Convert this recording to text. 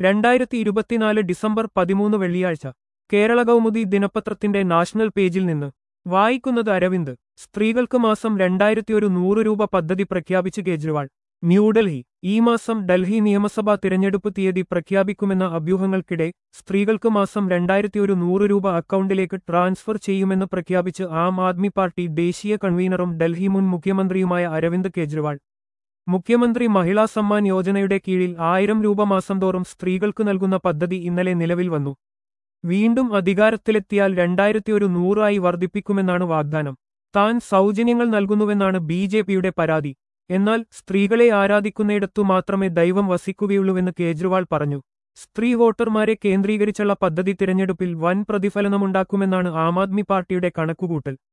രണ്ടായിരത്തി ഇരുപത്തിനാല് ഡിസംബർ പതിമൂന്ന് വെള്ളിയാഴ്ച കേരള കൗമുദി ദിനപത്രത്തിന്റെ നാഷണൽ പേജിൽ നിന്ന് വായിക്കുന്നത് അരവിന്ദ് സ്ത്രീകൾക്ക് മാസം രണ്ടായിരത്തി ഒരു നൂറ് രൂപ പദ്ധതി പ്രഖ്യാപിച്ച് കേജ്രിവാൾ ന്യൂഡൽഹി ഈ മാസം ഡൽഹി നിയമസഭാ തിരഞ്ഞെടുപ്പ് തീയതി പ്രഖ്യാപിക്കുമെന്ന അഭ്യൂഹങ്ങൾക്കിടെ സ്ത്രീകൾക്ക് മാസം രണ്ടായിരത്തി ഒരു നൂറ് രൂപ അക്കൗണ്ടിലേക്ക് ട്രാൻസ്ഫർ ചെയ്യുമെന്ന് പ്രഖ്യാപിച്ച് ആം ആദ്മി പാർട്ടി ദേശീയ കൺവീനറും ഡൽഹി മുൻ മുഖ്യമന്ത്രിയുമായ അരവിന്ദ് കെജ്രിവാൾ മുഖ്യമന്ത്രി മഹിളാ സമ്മാൻ യോജനയുടെ കീഴിൽ ആയിരം രൂപ മാസം തോറും സ്ത്രീകൾക്ക് നൽകുന്ന പദ്ധതി ഇന്നലെ നിലവിൽ വന്നു വീണ്ടും അധികാരത്തിലെത്തിയാൽ രണ്ടായിരത്തി ഒരു നൂറായി വർദ്ധിപ്പിക്കുമെന്നാണ് വാഗ്ദാനം താൻ സൗജന്യങ്ങൾ നൽകുന്നുവെന്നാണ് ബി ജെ പിയുടെ പരാതി എന്നാൽ സ്ത്രീകളെ ആരാധിക്കുന്നിടത്തു മാത്രമേ ദൈവം വസിക്കുകയുള്ളൂവെന്ന് കേജ്രിവാൾ പറഞ്ഞു സ്ത്രീ വോട്ടർമാരെ കേന്ദ്രീകരിച്ചുള്ള പദ്ധതി തിരഞ്ഞെടുപ്പിൽ വൻ പ്രതിഫലനമുണ്ടാക്കുമെന്നാണ് ആം ആദ്മി പാർട്ടിയുടെ കണക്കുകൂട്ടൽ